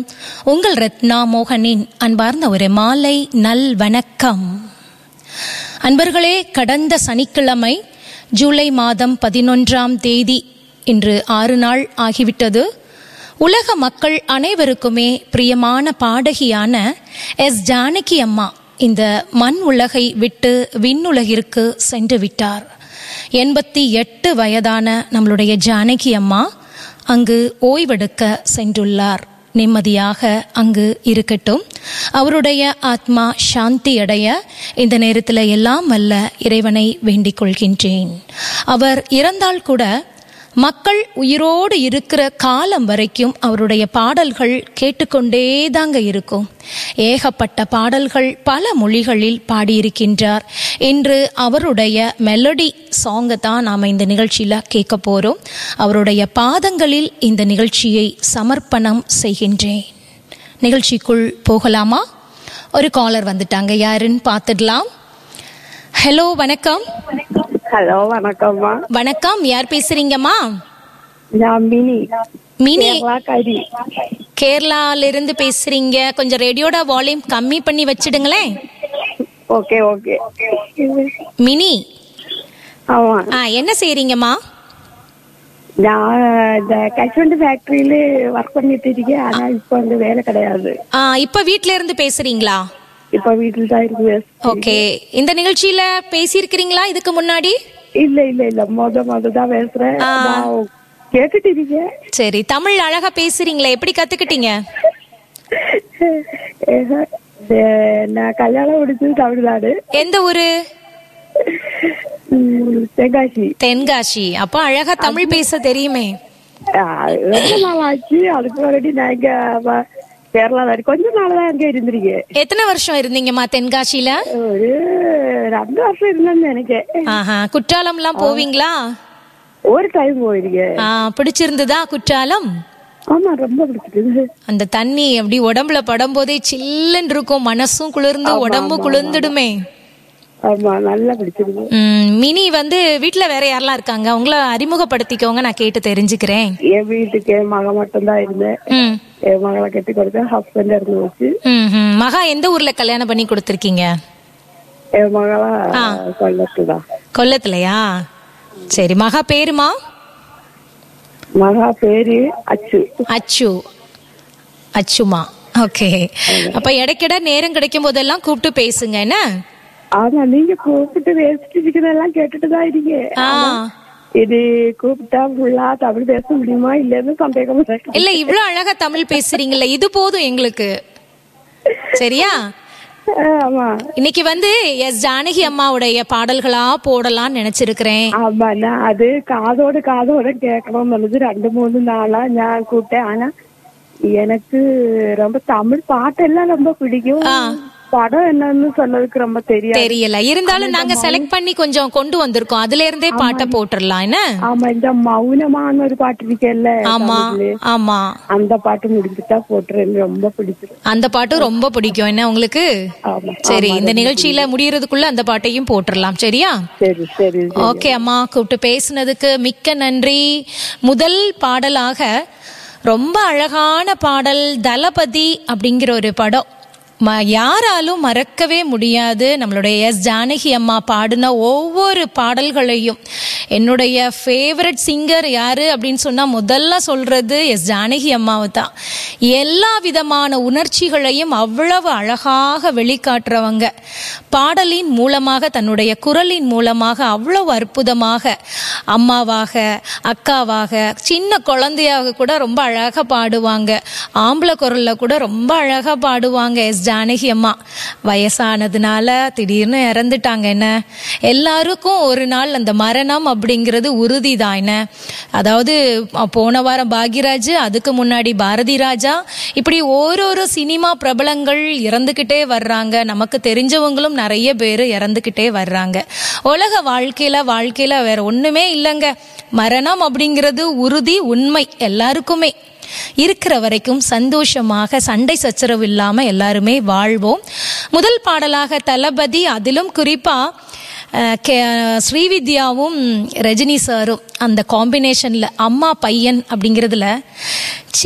உங்கள் ரத்னா மோகனின் அன்பார்ந்த ஒரு மாலை நல் வணக்கம் அன்பர்களே கடந்த சனிக்கிழமை ஜூலை மாதம் பதினொன்றாம் தேதி இன்று ஆறு நாள் ஆகிவிட்டது உலக மக்கள் அனைவருக்குமே பிரியமான பாடகியான எஸ் ஜானகி அம்மா இந்த மண் உலகை விட்டு விண்ணுலகிற்கு சென்று விட்டார் எண்பத்தி எட்டு வயதான நம்மளுடைய ஜானகி அம்மா அங்கு ஓய்வெடுக்க சென்றுள்ளார் நிம்மதியாக அங்கு இருக்கட்டும் அவருடைய ஆத்மா சாந்தி அடைய இந்த நேரத்தில் எல்லாம் வல்ல இறைவனை வேண்டிக் கொள்கின்றேன் அவர் இறந்தால் கூட மக்கள் உயிரோடு இருக்கிற காலம் வரைக்கும் அவருடைய பாடல்கள் கேட்டுக்கொண்டே தாங்க இருக்கும் ஏகப்பட்ட பாடல்கள் பல மொழிகளில் பாடியிருக்கின்றார் இன்று அவருடைய மெலடி சாங்கை தான் நாம் இந்த நிகழ்ச்சியில் கேட்க போகிறோம் அவருடைய பாதங்களில் இந்த நிகழ்ச்சியை சமர்ப்பணம் செய்கின்றேன் நிகழ்ச்சிக்குள் போகலாமா ஒரு காலர் வந்துட்டாங்க யாருன்னு பார்த்துடலாம் ஹலோ வணக்கம் ஹலோ வணக்கம்மா வணக்கம் யார் பேசுறீங்கம்மா நான் மினி மினி கேரளாக்காரி கேரளால இருந்து பேசுறீங்க கொஞ்சம் ரேடியோட வால்யூம் கம்மி பண்ணி வச்சிடுங்களேன் ஓகே ஓகே மினி ஆமா ஆ என்ன செய்றீங்கம்மா நான் இந்த கல்வெண்டு ஃபேக்டரியில ஒர்க் பண்ணிட்டு இருக்கேன் ஆனா இப்போ அந்த வேலை கிடையாது ஆ இப்ப வீட்ல இருந்து பேசுறீங்களா இப்ப வீட்டுல தான் இருக்கு ஓகே இந்த நிகழ்ச்சியில பேசியிருக்கிறீங்களா இதுக்கு முன்னாடி இல்ல இல்ல இல்ல மொத மொத தான் பேசுறேன் ஆ. நான் கேட்டுட்டு இருக்கேன் சரி தமிழ் அழகா பேசுறீங்களே எப்படி கத்துக்கிட்டீங்க ஏக, இந்த நான் கல்யாணம் முடிச்சது தமிழ்நாடு எந்த ஊரு ம், தென்காசி தென்காசி அப்ப அழகா தமிழ் பேச தெரியுமே ஆ, ரொம்ப நாள் ஆச்சு அதுக்கு முன்னாடி நான் இங்க வ- கேரளால இருக்கு. கொஞ்ச நாள் தான் அங்க இருந்திருக்கேன் எத்தனை வருஷம் இருந்தீங்கம்மா தென்காசியில ஒரு ரெண்டு வருஷம் இருந்தேன்னு நினைக்கிறேன் ஆஹா குற்றாலம்லாம் போவீங்களா ஒரு டைம் போயிருக்கேன் ஆ பிடிச்சிருந்ததா குற்றாலம் ஆமா ரொம்ப பிடிச்சிருக்கு அந்த தண்ணி அப்படி உடம்புல படும்போதே சில்லுன்னு இருக்கும் மனசும் குளிர்ந்து உடம்பும் குளிர்ந்துடுமே ஆமா நல்லா பிடிச்சிருக்கு ம், மினி வந்து வீட்ல வேற யாரெல்லாம் இருக்காங்க உங்களை அறிமுகப்படுத்திக்கோங்க நான் கேட்டு தெரிஞ்சுக்கிறேன் என் வீட்டுக்கு என் மகன் மட்டும் தான் இருந்தேன் ம் என் மகளை கட்டி கொடுத்தேன் ஹஸ்பண்ட் இருந்து வச்சு ம், ம். மகா எந்த ஊர்ல கல்யாணம் பண்ணி கொடுத்துருக்கீங்க என் மகளா கொல்லத்து தான் கொல்லத்துலயா சரி மகா பேருமா மகா பேரு அச்சு அச்சு அச்சுமா ஓகே அப்ப இடைக்கிட நேரம் கிடைக்கும் போதெல்லாம் கூப்பிட்டு பேசுங்க என்ன ஆமா நீங்க கூப்பிட்டு பேசிட்டு இருக்கிறதெல்லாம் கேட்டுட்டு தான் இருக்கீங்க ஆ இது கூப்பிட்டா ஃபுல்லா தமிழ் பேச முடியுமா இல்லன்னு சந்தேகம் இருக்கு. இல்ல இவ்ளோ அழகா தமிழ் பேசுறீங்கல்ல இது போதும் எங்களுக்கு சரியா ஆமா இன்னைக்கு வந்து எஸ் ஜானகி அம்மாவுடைய பாடல்களா போடலாம்னு நினைச்சிருக்கிறேன் ஆமா நான் அது காதோடு காதோட கேட்கணும்னு நினைச்சு ரெண்டு மூணு நாளா நான் கூப்பிட்டேன் ஆனா எனக்கு ரொம்ப தமிழ் பாட்டெல்லாம் ரொம்ப பிடிக்கும் படம் என்னன்னு சொன்னதுக்கு ரொம்ப தெரியாது தெரியல இருந்தாலும் நாங்க செலக்ட் பண்ணி கொஞ்சம் கொண்டு வந்திருக்கோம் அதுல இருந்தே பாட்டை போட்டுடலாம் என்ன ஆமா இந்த மௌனமான ஒரு பாட்டு இருக்கேல்ல ஆமா ஆமா அந்த பாட்டு முடிஞ்சுட்டா போட்டுறேன் ரொம்ப பிடிச்சிருக்கு அந்த பாட்டு ரொம்ப பிடிக்கும் என்ன உங்களுக்கு ஆமா சரி இந்த நிகழ்ச்சியில முடியறதுக்குள்ள அந்த பாட்டையும் போட்டுடலாம் சரியா சரி சரி ஓகே அம்மா கூப்பிட்டு பேசுனதுக்கு மிக்க நன்றி முதல் பாடலாக ரொம்ப அழகான பாடல் தளபதி அப்படிங்கிற ஒரு படம் ம யாராலும் மறக்கவே முடியாது நம்மளுடைய எஸ் ஜானகி அம்மா பாடின ஒவ்வொரு பாடல்களையும் என்னுடைய ஃபேவரட் சிங்கர் யாரு அப்படின்னு சொன்னா முதல்ல சொல்றது எஸ் ஜானகி அம்மாவை தான் எல்லா விதமான உணர்ச்சிகளையும் அவ்வளவு அழகாக வெளிக்காட்டுறவங்க பாடலின் மூலமாக தன்னுடைய குரலின் மூலமாக அவ்வளவு அற்புதமாக அம்மாவாக அக்காவாக சின்ன குழந்தையாக கூட ரொம்ப அழகாக பாடுவாங்க ஆம்பளை குரல்ல கூட ரொம்ப அழகாக பாடுவாங்க எஸ் ஜானகி அம்மா வயசானதுனால திடீர்னு இறந்துட்டாங்க என்ன எல்லாருக்கும் ஒரு நாள் அந்த மரணம் அப்படிங்கிறது உறுதி தான் என்ன அதாவது அஹ், போன வாரம் பாக்யராஜ் அதுக்கு முன்னாடி பாரதி ராஜா இப்படி ஓரொரு சினிமா பிரபலங்கள் இறந்துக்கிட்டே வர்றாங்க நமக்கு தெரிஞ்சவங்களும் நிறைய பேர் இறந்துக்கிட்டே வர்றாங்க உலக வாழ்க்கையில வாழ்க்கையில வேற ஒண்ணுமே இல்லைங்க மரணம் அப்படிங்கிறது உறுதி உண்மை எல்லாருக்குமே இருக்கிற வரைக்கும் சந்தோஷமாக சண்டை சச்சரவு இல்லாம எல்லாருமே வாழ்வோம் முதல் பாடலாக தளபதி அதிலும் குறிப்பா அஹ், கே- ஸ்ரீவித்யாவும் ரஜினி சாரும் அந்த காம்பினேஷன்ல அம்மா பையன் அப்படிங்கிறதுல